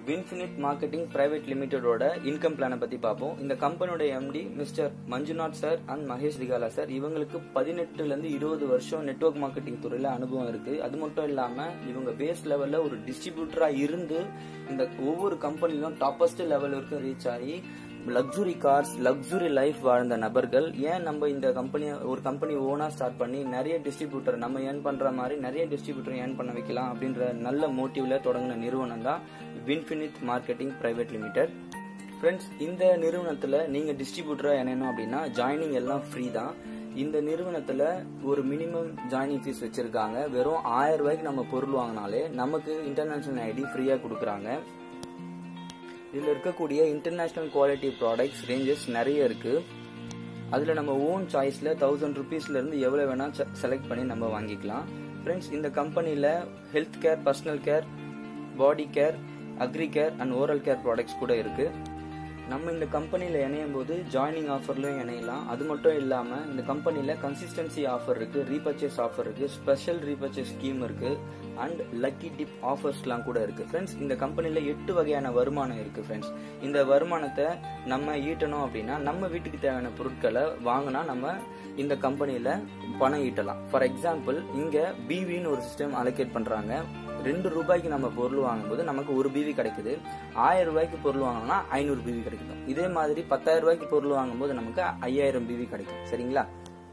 வின்ஃபினிட் marketing private லிமிடெடோட income பிளானை பத்தி பார்ப்போம் இந்த கம்பெனியோட MD mister Manjunath sir and Mahesh Tigala sir இவங்களுக்கு பதினெட்டுல இருந்து இருபது வருஷம் நெட்வொர்க் மார்க்கெட்டிங் துறையில அனுபவம் இருக்கு அது மட்டும் இல்லாம இவங்க பேஸ் லெவல்ல ஒரு டிஸ்ட்ரிபியூட்டரா இருந்து இந்த ஒவ்வொரு கம்பெனிலும் டாப்பஸ்ட் லெவல் வரைக்கும் ரீச் ஆகி லக்ஸுரி கார்ஸ் லக்ஸுரி லைஃப் வாழ்ந்த நபர்கள் ஏன் நம்ம இந்த கம்பெனி ஒரு கம்பெனி ஓனா ஸ்டார்ட் பண்ணி நிறைய டிஸ்ட்ரிபியூட்டர் நம்ம ஏர்ன் பண்ற மாதிரி நிறைய டிஸ்ட்ரிபியூட்டர் ஏர்ன் பண்ண வைக்கலாம் அப்படின்ற நல்ல மோட்டிவ்ல தொடங்கின நிறுவனம் தான் Winfinit marketing private limited friends இந்த நிறுவனத்துல நீங்க டிஸ்ட்ரிபியூட்டரா இணையணும் அப்படின்னா ஜாயினிங் எல்லாம் ஃப்ரீ தான் இந்த நிறுவனத்துல ஒரு மினிமம் ஜாயினிங் ஃபீஸ் வச்சிருக்காங்க வெறும் ஆயிரம் ரூபாய்க்கு நம்ம பொருள் வாங்கினாலே நமக்கு இன்டர்நேஷனல் ஐடி ஃப்ரீயா கொடுக்குறாங்க இதுல இருக்கக்கூடிய இன்டர்நேஷனல் குவாலிட்டி ப்ராடக்ட்ஸ் ரேஞ்சஸ் நிறைய இருக்கு அதுல நம்ம ஓன் சாய்ஸ்ல தௌசண்ட் ருபீஸ்ல இருந்து எவ்வளவு வேணா செலக்ட் பண்ணி நம்ம வாங்கிக்கலாம் ஃப்ரெண்ட்ஸ் இந்த கம்பெனில health care personal care body care agri care and oral care products கூட இருக்கு நம்ம இந்த கம்பெனியில் இணையும் போது ஜாயினிங் ஆஃபர்லையும் இணையலாம் அது மட்டும் இல்லாமல் இந்த கம்பெனியில் கன்சிஸ்டன்சி ஆஃபர் இருக்கு ரீபர்ச்சேஸ் ஆஃபர் இருக்கு ஸ்பெஷல் ரீபர்ச்சேஸ் ஸ்கீம் இருக்கு அண்ட் லக்கி டிப் ஆஃபர்ஸ்லாம் கூட இருக்கு ஃப்ரெண்ட்ஸ் இந்த கம்பெனியில் எட்டு வகையான வருமானம் இருக்கு ஃப்ரெண்ட்ஸ் இந்த வருமானத்தை நம்ம ஈட்டணும் அப்படின்னா நம்ம வீட்டுக்கு தேவையான பொருட்களை வாங்கினா நம்ம இந்த கம்பெனியில் பணம் ஈட்டலாம் ஃபார் எக்ஸாம்பிள் இங்கே பிவின்னு ஒரு சிஸ்டம் அலோகேட் பண்ணுறாங்க ரெண்டு ரூபாய்க்கு நம்ம பொருள் வாங்கும்போது நமக்கு ஒரு பிவி கிடைக்குது ஆயிரம் ரூபாய்க்கு பொருள் வாங்கினோம்னா ஐநூறு பிவி கிடைக்கும் இதே மாதிரி பத்தாயிரம் ரூபாய்க்கு பொருள் வாங்கும்போது நமக்கு ஐயாயிரம் பிவி கிடைக்கும் சரிங்களா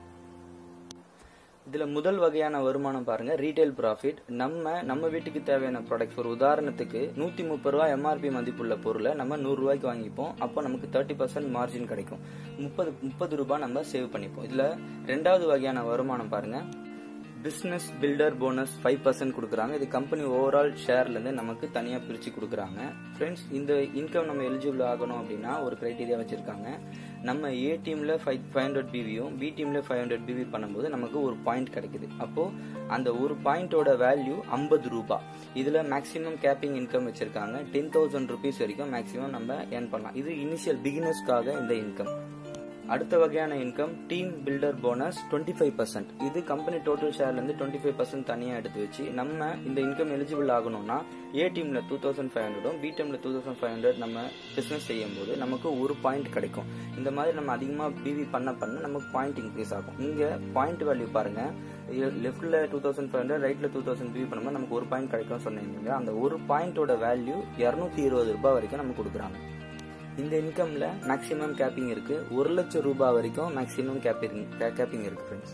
இதுல முதல் வகையான வருமானம் பாருங்க ரீட்டைல் ப்ராஃபிட் நம்ம நம்ம வீட்டுக்கு தேவையான ப்ராடக்ட்ஸ் ஒரு உதாரணத்துக்கு நூத்தி முப்பது ரூபாய் எம்ஆர்பி மதிப்புள்ள பொருளை நம்ம நூறு ரூபாய்க்கு வாங்கிப்போம் அப்போ நமக்கு தேர்ட்டி பர்சன்ட் மார்ஜின் கிடைக்கும் முப்பது முப்பது ரூபாய் நம்ம சேவ் பண்ணிப்போம் இதுல ரெண்டாவது வகையான வருமானம் பாருங்க business builder bonus five percent கொடுக்குறாங்க இது கம்பெனி ஓவரால் ஷேர்லேருந்து நமக்கு தனியாக பிரித்து கொடுக்குறாங்க ஃப்ரெண்ட்ஸ் இந்த இன்கம் நம்ம எலிஜிபிள் ஆகணும் அப்படின்னா ஒரு க்ரைட்டீரியா வச்சுருக்காங்க நம்ம ஏ டீமில் ஃபைவ் ஃபைவ் ஹண்ட்ரட் பிவியும் பி டீமில் ஃபைவ் ஹண்ட்ரட் பிவி பண்ணும்போது நமக்கு ஒரு பாயிண்ட் கிடைக்குது அப்போது அந்த ஒரு பாயிண்டோட வேல்யூ ஐம்பது ரூபாய் இதில் மேக்ஸிமம் கேப்பிங் இன்கம் வச்சுருக்காங்க டென் தௌசண்ட் ருபீஸ் வரைக்கும் மேக்ஸிமம் நம்ம ஏர்ன் பண்ணலாம் இது இனிஷியல் பிகினர்ஸ்க்காக இந்த இன்கம் அடுத்த வகையான income team builder bonus twenty five percent இது கம்பெனி டோட்டல் ஷேர்ல இருந்து டுவெண்ட்டி ஃபைவ் பர்சன்ட் தனியா எடுத்து வச்சு நம்ம இந்த இன்கம் எலிஜிபிள் ஆகணும்னா ஏ டீம்ல டூ தௌசண்ட் ஃபைவ் ஹண்ட்ரடும் பி டீம்ல டூ தௌசண்ட் ஃபைவ் ஹண்ட்ரட் நம்ம பிசினஸ் செய்யும் போது நமக்கு ஒரு பாயிண்ட் கிடைக்கும் இந்த மாதிரி நம்ம அதிகமா பிவி பண்ண பண்ண நமக்கு பாயிண்ட் இன்க்ரீஸ் ஆகும் இங்க பாயிண்ட் வேல்யூ பாருங்க லெஃப்ட்ல டூ தௌசண்ட் ஃபைவ் ஹண்ட்ரட் ரைட்ல டூ தௌசண்ட் பிவி பண்ணும்போது நமக்கு ஒரு பாயிண்ட் கிடைக்கும் சொன்னீங்க அந்த ஒரு பாயிண்டோட வேல்யூ இரநூத்தி இருபது ரூபாய் வரைக்கும் நமக்கு கொடுக்குறாங்க இந்த இன்கம்ல மேக்ஸிமம் கேப்பிங் இருக்கு ஒரு லட்சம் ரூபாய் வரைக்கும் மேக்ஸிமம் கேப்பிங் கேப்பிங் இருக்கு ஃப்ரெண்ட்ஸ்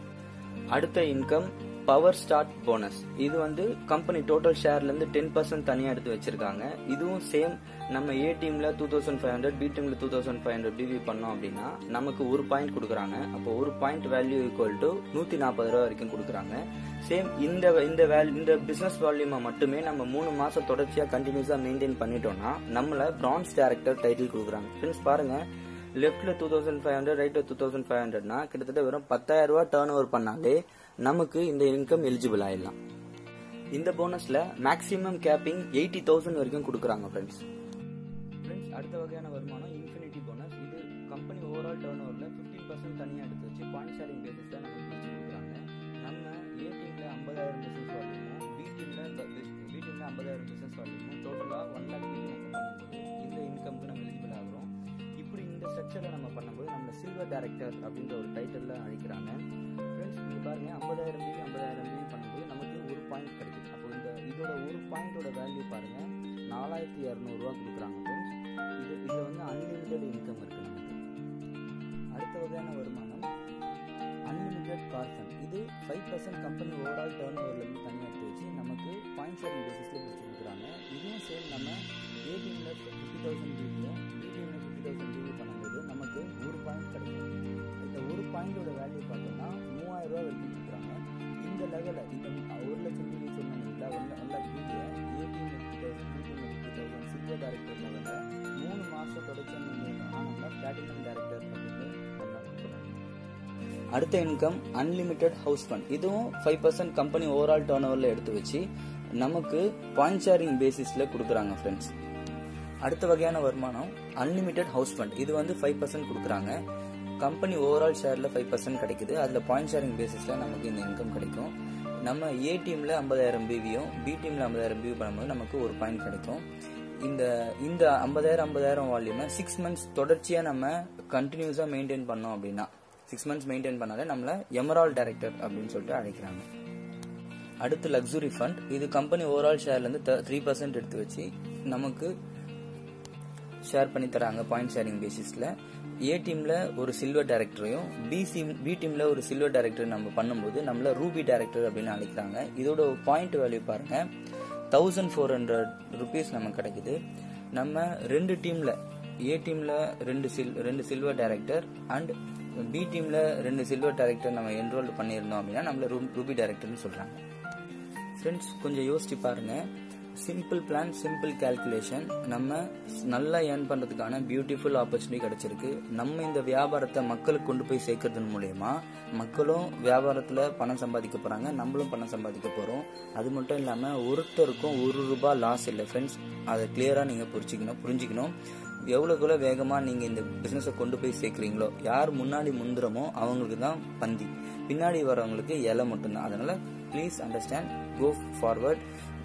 அடுத்த இன்கம் பவர் ஸ்டார்ட் போனஸ் இது வந்து கம்பெனி டோட்டல் ஷேர்ல இருந்து டென் பர்சன்ட் தனியா எடுத்து வச்சிருக்காங்க இதுவும் சேம் நம்ம ஏ டீம்ல two thousand five hundred B டீம்ல two thousand five hundred PV பண்ணோம் அப்படின்னா நமக்கு ஒரு பாயிண்ட் கொடுக்குறாங்க அப்போ ஒரு பாயிண்ட் வேல்யூ ஈக்குவல் டு நூத்தி நாற்பது ரூபா வரைக்கும் கொடுக்குறாங்க சேம் இந்த இந்த வேல் இந்த பிசினஸ் வால்யூமை மட்டுமே நம்ம மூணு மாசம் தொடர்ச்சியா கண்டினியூஸா மெயின்டைன் பண்ணிட்டோம்னா நம்மள பிரான்ஸ் டைரக்டர் டைட்டில் கொடுக்குறாங்க ஃப்ரெண்ட்ஸ் பாருங்க லெஃப்ட்ல டூ தௌசண்ட் ஃபைவ் ஹண்ட்ரட் ரைட்ல டூ தௌசண்ட் ஃபைவ் ஹண்ட்ரட்னா கிட்டத்தட்ட வெறும் பத்தாயிரம் ரூபாய் டேர்ன் ஓவர் பண்ணாலே நமக்கு இந்த இன்கம் எலிஜிபிள் ஆயிடலாம் இந்த போனஸ்ல மேக்ஸிமம் கேப்பிங் எயிட்டி தௌசண்ட் வரைக்கும் கொடுக்குறாங்க ஃப்ரெண்ட்ஸ் ஃப்ரெண்ட்ஸ் அடுத்த வகையான வருமானம் இன்ஃபினிட்டி போனஸ் இது கம்பெனி ஓவரால் டேர்ன் ஓவரில் ஃபிஃப்டீன் பர்சன்ட் தனியாக எடுத்து வச்சு பாயிண்ட் ஷேரிங் பேசிஸில் நமக்கு பிரிச்சு கொடுக்குறாங்க நம்ம ஏ டீமில் ஐம்பதாயிரம் பிஸ்னஸ் வால்யூமும் பி டீமில் பி டீமில் ஐம்பதாயிரம் பிஸ்னஸ் வால்யூமும் டோட்டலாக ஒன் லேக் பிடி நம்ம பண்ணும்போது இந்த இன்கம்க்கு நம்ம எலிஜிபிள் ஆகிறோம் இப்படி இந்த ஸ்ட்ரக்சரில் நம்ம பண்ணும்போது நம்ம சில்வர் டைரக்டர் அப்படின்ற ஒரு டைட்டிலில் அழைக்கிறாங்க ஃப்ரெண்ட்ஸ் நீங்கள் பாருங்கள் ஐம்பதாயிரம் பிவி ஐம்பதாயிரம் பிவி பண்ணும்போது நமக்கு ஒரு பாயிண்ட் கிடைக்குது அப்போ இந்த இதோட ஒரு பாயிண்டோட வேல்யூ பாருங்கள் நாலாயிரத்தி இரநூறுவா கொடுக்குறாங்க ஃப்ரெண்ட்ஸ் இது இதில் வந்து அன்லிமிட்டெட் இன்கம் இருக்குது நமக்கு அடுத்த வகையான வருமானம் அன்லிமிட்டெட் கார்ஃபன் இது five percent company overall turn ஓவர்லேருந்து தனியாக எடுத்து வச்சு நமக்கு பாயிண்ட் ஷேரிங் பேசிஸில் பிடிச்சி கொடுக்குறாங்க இதுவும் சேம் நம்ம ஏ டீமில் ஃபிஃப்டி தௌசண்ட் பிவியும் பி டீமில் ஃபிஃப்டி தௌசண்ட் பிவி பண்ணும்போது நமக்கு ஒரு பாயிண்ட் கிடைக்கும் இந்த ஒரு பாயிண்டோட வேல்யூ பார்த்தோம்னா மூவாயிரம் ரூபா வரைக்கும் கொடுக்குறாங்க இந்த லெவலில் இந்த ஒரு லட்சம் பிவி சொன்னீங்களா ஒன் ஒன் லேக் பிவியை ஏ டீமில் ஃபிஃப்டி தௌசண்ட் பி டீமில் ஃபிஃப்டி தௌசண்ட் சில்வர் டேரக்டர் லெவலில் மூணு மாதம் தொடர்ச்சி ஆனால் பிளாட்டினம் டேரக்டர் அப்படின்னு அடுத்த இன்கம் அன்லிமிட்டெட் ஹவுஸ் ஃபண்ட் இதுவும் five percent company overall turn ஓவரில் எடுத்து வச்சு நமக்கு பாயிண்ட் ஷேரிங் பேசிஸ்ல கொடுக்குறாங்க ஃப்ரெண்ட்ஸ் அடுத்த வகையான வருமானம் அன்லிமிட்டெட் ஹவுஸ் ஃபண்ட் இது வந்து ஃபைவ் பர்சன்ட் கொடுக்குறாங்க கம்பெனி ஓவரால் ஷேர்ல ஃபைவ் பர்சன்ட் கிடைக்குது அதுல பாயிண்ட் ஷேரிங் பேசிஸ்ல நமக்கு இந்த இன்கம் கிடைக்கும் நம்ம ஏ டீம்ல ஐம்பதாயிரம் பிவியும் பி டீம்ல ஐம்பதாயிரம் பிவி பண்ணும்போது நமக்கு ஒரு பாயிண்ட் கிடைக்கும் இந்த இந்த ஐம்பதாயிரம் ஐம்பதாயிரம் வால்யூமை சிக்ஸ் மந்த்ஸ் தொடர்ச்சியா நம்ம கண்டினியூஸா மெயின்டைன் பண்ணோம் அப்படின்னா சிக்ஸ் மந்த்ஸ் மெயின்டைன் பண்ணாலே நம்மள எமரால் டைரக்டர் அப்படின்னு சொல்லிட்டு அழைக்கிறாங்க அடுத்து லக்ஸுரி ஃபண்ட் இது கம்பெனி ஓவரால் ஷேர்ல இருந்து த்ரீ பர்சன்ட் எடுத்து வச்சு நமக்கு ஷேர் பண்ணி தராங்க பாயிண்ட் ஷேரிங் பேசிஸ்ல ஏ டீம்ல ஒரு சில்வர் டைரக்டரையும் பி சிம் பி டீம்ல ஒரு சில்வர் டைரக்டர் நம்ம பண்ணும்போது நம்மள ரூபி டைரக்டர் அப்படின்னு அழைக்கிறாங்க இதோட பாயிண்ட் வேல்யூ பாருங்க தௌசண்ட் ஃபோர் ஹண்ட்ரட் ருபீஸ் நமக்கு கிடைக்குது நம்ம ரெண்டு டீம்ல ஏ டீம்ல ரெண்டு சில் ரெண்டு சில்வர் டைரக்டர் அண்ட் பி டீம்ல ரெண்டு சில்வர் டைரக்டர் நம்ம என்ரோல் பண்ணியிருந்தோம் அப்படின்னா நம்மள ரூபி டைரக்டர்னு சொல்றாங்க ஃப்ரெண்ட்ஸ் கொஞ்சம் யோசிச்சு பாருங்க சிம்பிள் பிளான் சிம்பிள் கால்குலேஷன் நம்ம நல்லா ஏர்ன் பண்றதுக்கான பியூட்டிஃபுல் ஆப்பர்ச்சுனிட்டி கிடைச்சிருக்கு நம்ம இந்த வியாபாரத்தை மக்களுக்கு கொண்டு போய் சேர்க்கறது மூலயமா மக்களும் வியாபாரத்துல பணம் சம்பாதிக்க போறாங்க நம்மளும் பணம் சம்பாதிக்க போறோம் அது மட்டும் இல்லாம ஒருத்தருக்கும் ஒரு ரூபாய் லாஸ் இல்லை ஃப்ரெண்ட்ஸ் அதை கிளியரா நீங்க புரிஞ்சுக்கணும் புரிஞ்சுக்கணும் எவ்வளவுக்குள்ள வேகமா நீங்க இந்த பிசினஸை கொண்டு போய் சேர்க்குறீங்களோ யார் முன்னாடி முந்துறமோ அவங்களுக்கு தான் பந்தி பின்னாடி வரவங்களுக்கு இலை மட்டும்தான் அதனால ப்ளீஸ் அண்டர்ஸ்டாண்ட் கோ ஃபார்வர்ட்